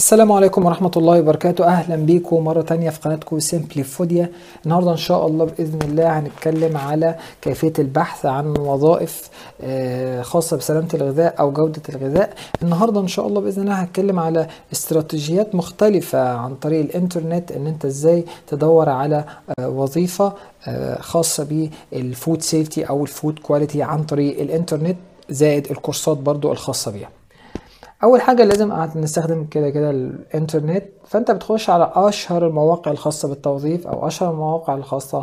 السلام عليكم ورحمة الله وبركاته أهلا بيكم مرة تانية في قناتكم سيمبلي فوديا النهاردة إن شاء الله بإذن الله هنتكلم على كيفية البحث عن وظائف آه، خاصة بسلامة الغذاء أو جودة الغذاء النهاردة إن شاء الله بإذن الله هتكلم على استراتيجيات مختلفة عن طريق الإنترنت إن أنت إزاي تدور على آه، وظيفة آه، خاصة بالفود سيفتي أو الفود كواليتي عن طريق الإنترنت زائد الكورسات برضو الخاصة بيها اول حاجه لازم نستخدم كده كده الانترنت فانت بتخش على اشهر المواقع الخاصه بالتوظيف او اشهر المواقع الخاصه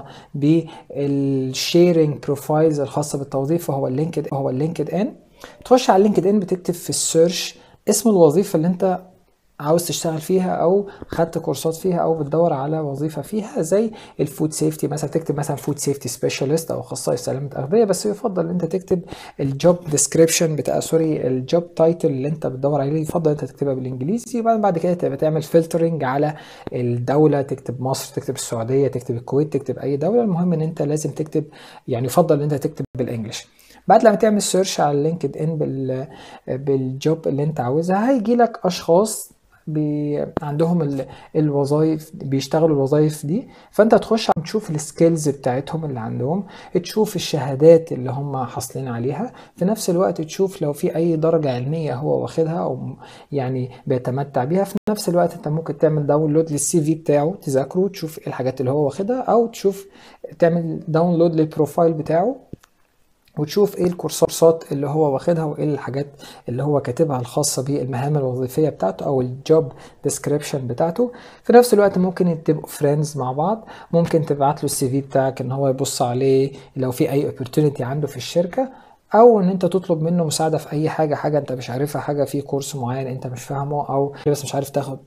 بالشيرنج بروفايلز الخاصه بالتوظيف وهو اللينكد هو اللينكد ان تخش على اللينكد ان بتكتب في السيرش اسم الوظيفه اللي انت عاوز تشتغل فيها او خدت كورسات فيها او بتدور على وظيفه فيها زي الفود سيفتي مثلا تكتب مثلا فود سيفتي سبيشالست او اخصائي سلامه اغذيه بس يفضل ان انت تكتب الجوب ديسكريبشن بتاع سوري الجوب تايتل اللي انت بتدور عليه يفضل انت تكتبها بالانجليزي وبعد بعد كده تبقى تعمل فلترنج على الدوله تكتب مصر تكتب السعوديه تكتب الكويت تكتب اي دوله المهم ان انت لازم تكتب يعني يفضل ان انت تكتب بالانجلش بعد لما تعمل سيرش على لينكد ان بال بالجوب اللي انت عاوزها هيجي لك اشخاص بي عندهم الوظائف بيشتغلوا الوظائف دي فانت تخش تشوف السكيلز بتاعتهم اللي عندهم تشوف الشهادات اللي هم حاصلين عليها في نفس الوقت تشوف لو في اي درجة علمية هو واخدها او يعني بيتمتع بيها في نفس الوقت انت ممكن تعمل داونلود للسي في بتاعه تذاكره تشوف ايه الحاجات اللي هو واخدها او تشوف تعمل داونلود للبروفايل بتاعه وتشوف ايه الكورسات اللي هو واخدها وايه الحاجات اللي هو كاتبها الخاصه بالمهام الوظيفيه بتاعته او الجوب ديسكريبشن بتاعته في نفس الوقت ممكن تبقوا فريندز مع بعض ممكن تبعت له السي في بتاعك ان هو يبص عليه لو في اي opportunity عنده في الشركه او ان انت تطلب منه مساعده في اي حاجه حاجه انت مش عارفها حاجه في كورس معين انت مش فاهمه او بس مش عارف تاخد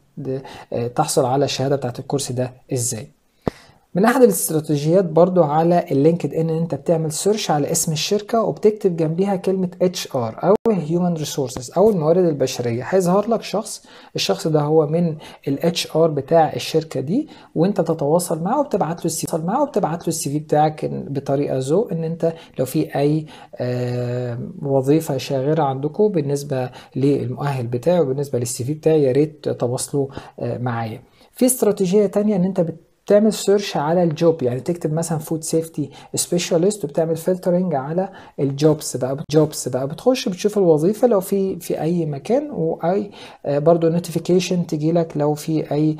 تحصل على الشهاده بتاعت الكورس ده ازاي من احد الاستراتيجيات برضو على اللينكد ان انت بتعمل سيرش على اسم الشركه وبتكتب جنبيها كلمه اتش ار او هيومن ريسورسز او الموارد البشريه هيظهر لك شخص الشخص ده هو من الاتش ار بتاع الشركه دي وانت تتواصل معه وبتبعت له السي في معه وبتبعت له السي في بتاعك بطريقه ذوق ان انت لو في اي آه وظيفه شاغره عندكم بالنسبه للمؤهل بتاعي وبالنسبه للسي في بتاعي يا ريت تتواصلوا آه معايا في استراتيجيه تانية ان انت بت تعمل سيرش على الجوب يعني تكتب مثلا فود سيفتي سبيشالست وبتعمل فلترنج على الجوبس بقى جوبس بقى بتخش بتشوف الوظيفه لو في في اي مكان واي برضو نوتيفيكيشن تجي لك لو في اي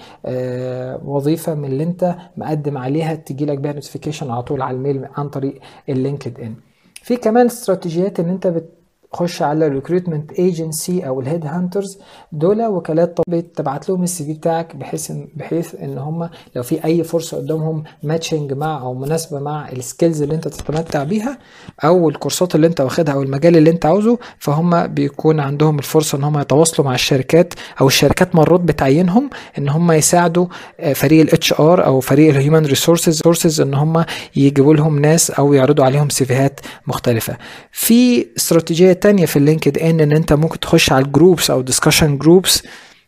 وظيفه من اللي انت مقدم عليها تجي لك بيها نوتيفيكيشن على طول على الميل عن طريق اللينكد ان في كمان استراتيجيات ان انت بت خش على الريكروتمنت ايجنسي او الهيد هانترز دول وكالات طب تبعت لهم السي في بتاعك بحيث ان بحيث ان هم لو في اي فرصه قدامهم ماتشنج مع او مناسبه مع السكيلز اللي انت تتمتع بيها او الكورسات اللي انت واخدها او المجال اللي انت عاوزه فهم بيكون عندهم الفرصه ان هم يتواصلوا مع الشركات او الشركات مرات بتعينهم ان هم يساعدوا فريق الاتش ار او فريق الهيومن ريسورسز ان هم يجيبوا لهم ناس او يعرضوا عليهم سيفيهات مختلفه في استراتيجيه تانية في اللينكد ان ان انت ممكن تخش على الجروبس او ديسكشن جروبس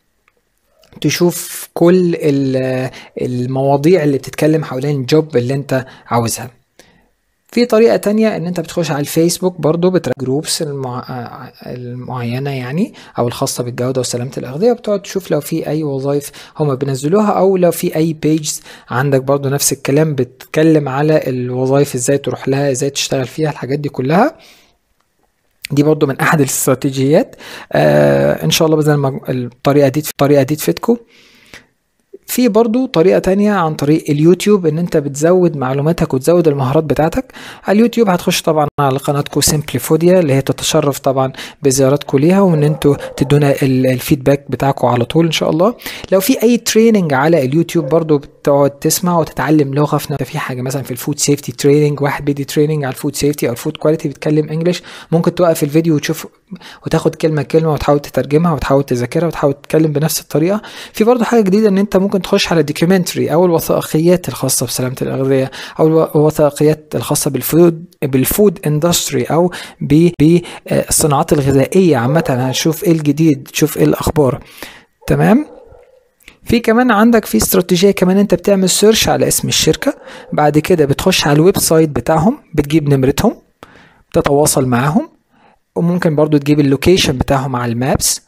تشوف كل المواضيع اللي بتتكلم حوالين الجوب اللي انت عاوزها في طريقة تانية ان انت بتخش على الفيسبوك برضو بتراك جروبس المع... المعينة يعني او الخاصة بالجودة وسلامة الاغذية وبتقعد تشوف لو في اي وظائف هما بينزلوها او لو في اي بيجز عندك برضو نفس الكلام بتتكلم على الوظائف ازاي تروح لها ازاي تشتغل فيها الحاجات دي كلها دي برضو من احد الاستراتيجيات آه ان شاء الله باذن الطريقه دي الطريقه دي تفيدكم في برضو طريقة تانية عن طريق اليوتيوب ان انت بتزود معلوماتك وتزود المهارات بتاعتك على اليوتيوب هتخش طبعا على قناتكم سيمبلي فوديا اللي هي تتشرف طبعا بزيارتكم ليها وان انتوا تدونا الفيدباك بتاعكم على طول ان شاء الله لو في اي تريننج على اليوتيوب برضو بتقعد تسمع وتتعلم لغة في في حاجة مثلا في الفود سيفتي تريننج واحد بيدي تريننج على الفود سيفتي او الفود كواليتي بيتكلم انجلش ممكن توقف الفيديو وتشوف وتاخد كلمة كلمة وتحاول تترجمها وتحاول تذاكرها وتحاول تتكلم بنفس الطريقة في برضو حاجة جديدة ان انت ممكن تخش على الدوكيومنتري او الوثائقيات الخاصه بسلامه الاغذيه او الوثائقيات الخاصه بالفود بالفود اندستري او بالصناعات الغذائيه عامه هنشوف ايه الجديد تشوف ايه الاخبار تمام في كمان عندك في استراتيجيه كمان انت بتعمل سيرش على اسم الشركه بعد كده بتخش على الويب سايت بتاعهم بتجيب نمرتهم تتواصل معاهم وممكن برضو تجيب اللوكيشن بتاعهم على المابس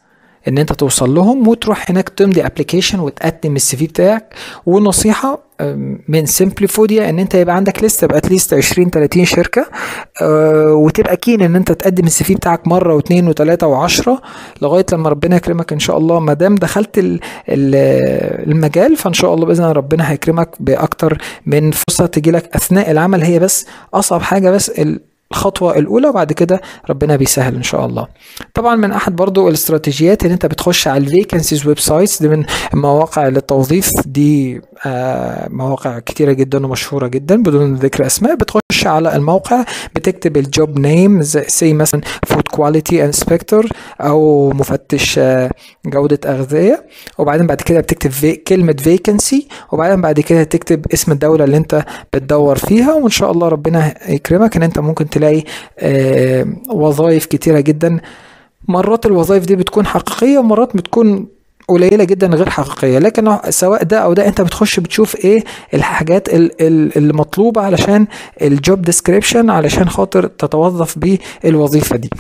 ان انت توصل لهم وتروح هناك تمضي ابلكيشن وتقدم السي في بتاعك ونصيحه أم، من سيمبليفوديا ان انت يبقى عندك لسته باتليست 20 30 شركه أه، وتبقى كين ان انت تقدم السي في بتاعك مره واثنين وثلاثه وعشرة لغايه لما ربنا يكرمك ان شاء الله ما دام دخلت ال- ال- المجال فان شاء الله باذن الله ربنا هيكرمك باكتر من فرصه تجي لك اثناء العمل هي بس اصعب حاجه بس ال- الخطوة الأولى وبعد كده ربنا بيسهل إن شاء الله. طبعا من أحد برضو الاستراتيجيات إن أنت بتخش على الفيكنسيز ويب سايتس دي من مواقع للتوظيف دي آه، مواقع كتيرة جدا ومشهورة جدا بدون ذكر أسماء بتخش على الموقع بتكتب الجوب نيم زي مثلا فود كواليتي انسبكتور أو مفتش آه، جودة أغذية وبعدين بعد كده بتكتب في كلمة فيكنسي وبعدين بعد كده تكتب اسم الدولة اللي أنت بتدور فيها وإن شاء الله ربنا يكرمك إن أنت ممكن تلاقي آه، وظائف كتيرة جدا مرات الوظائف دي بتكون حقيقية ومرات بتكون قليلة جدا غير حقيقية لكن سواء ده أو ده أنت بتخش بتشوف إيه الحاجات ال- ال- المطلوبة علشان الجوب ديسكريبشن علشان خاطر تتوظف بالوظيفة دي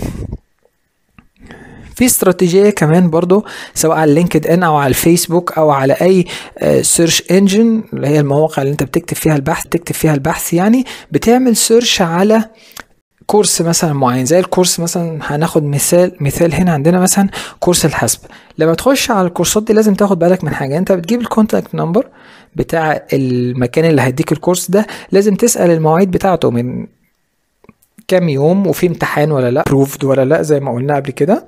في استراتيجيه كمان برضو سواء على لينكد ان او على الفيسبوك او على اي سيرش انجن اللي هي المواقع اللي انت بتكتب فيها البحث تكتب فيها البحث يعني بتعمل سيرش على كورس مثلا معين زي الكورس مثلا هناخد مثال مثال هنا عندنا مثلا كورس الحسب لما تخش على الكورسات دي لازم تاخد بالك من حاجه انت بتجيب الكونتاكت نمبر بتاع المكان اللي هيديك الكورس ده لازم تسال المواعيد بتاعته من كام يوم وفي امتحان ولا لا بروفد ولا لا زي ما قلنا قبل كده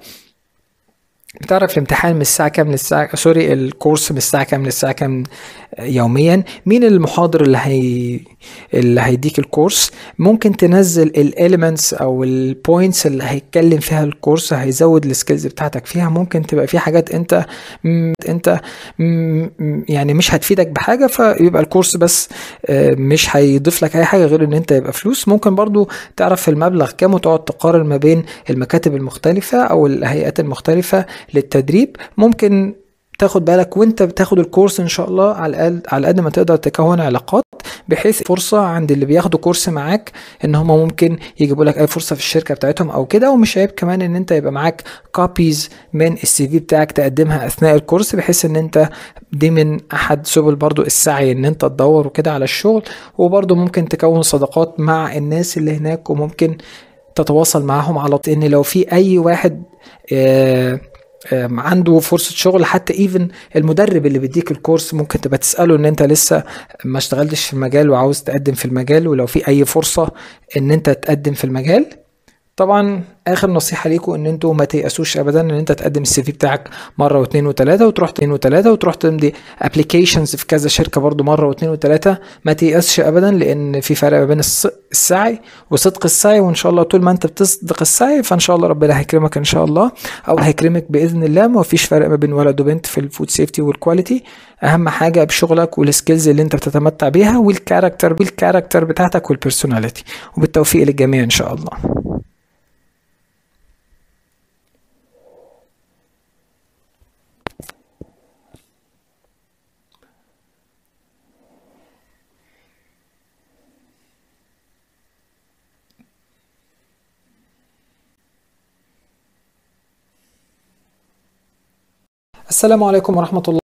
بتعرف الامتحان من الساعة كام للساعة سوري الكورس من الساعة كام للساعة كام يوميا مين المحاضر اللي هي اللي هيديك الكورس ممكن تنزل الاليمنتس او البوينتس اللي هيتكلم فيها الكورس هيزود السكيلز بتاعتك فيها ممكن تبقى في حاجات انت م- انت م- م- يعني مش هتفيدك بحاجة فيبقى الكورس بس آه، مش هيضيف لك اي حاجة غير ان انت يبقى فلوس ممكن برضو تعرف المبلغ كام وتقعد تقارن ما بين المكاتب المختلفة او الهيئات المختلفة للتدريب ممكن تاخد بالك وانت بتاخد الكورس ان شاء الله على الاقل على قد ما تقدر تكون علاقات بحيث فرصه عند اللي بياخدوا كورس معاك ان هم ممكن يجيبوا لك اي فرصه في الشركه بتاعتهم او كده ومش عيب كمان ان انت يبقى معاك كوبيز من السي في بتاعك تقدمها اثناء الكورس بحيث ان انت دي من احد سبل برضو السعي ان انت تدور وكده على الشغل وبرضو ممكن تكون صداقات مع الناس اللي هناك وممكن تتواصل معاهم على طول ان لو في اي واحد آه، آم، عنده فرصة شغل حتى ايفن المدرب اللي بيديك الكورس ممكن تبقى تسأله ان انت لسه ما اشتغلتش في المجال وعاوز تقدم في المجال ولو في اي فرصة ان انت تقدم في المجال طبعا اخر نصيحه ليكم ان انتوا ما تيأسوش ابدا ان انت تقدم السي في بتاعك مره واثنين وثلاثه وتروح اثنين وثلاثه وتروح تمضي ابلكيشنز في كذا شركه برضو مره واثنين وثلاثه ما تيأسش ابدا لان في فرق ما بين الص- السعي وصدق السعي وان شاء الله طول ما انت بتصدق السعي فان شاء الله ربنا هيكرمك ان شاء الله او هيكرمك باذن الله ما فيش فرق ما بين ولد وبنت في الفود سيفتي والكواليتي اهم حاجه بشغلك والسكيلز اللي انت بتتمتع بيها والكاركتر والكاركتر بتاعتك والبيرسوناليتي وبالتوفيق للجميع ان شاء الله السلام عليكم ورحمه الله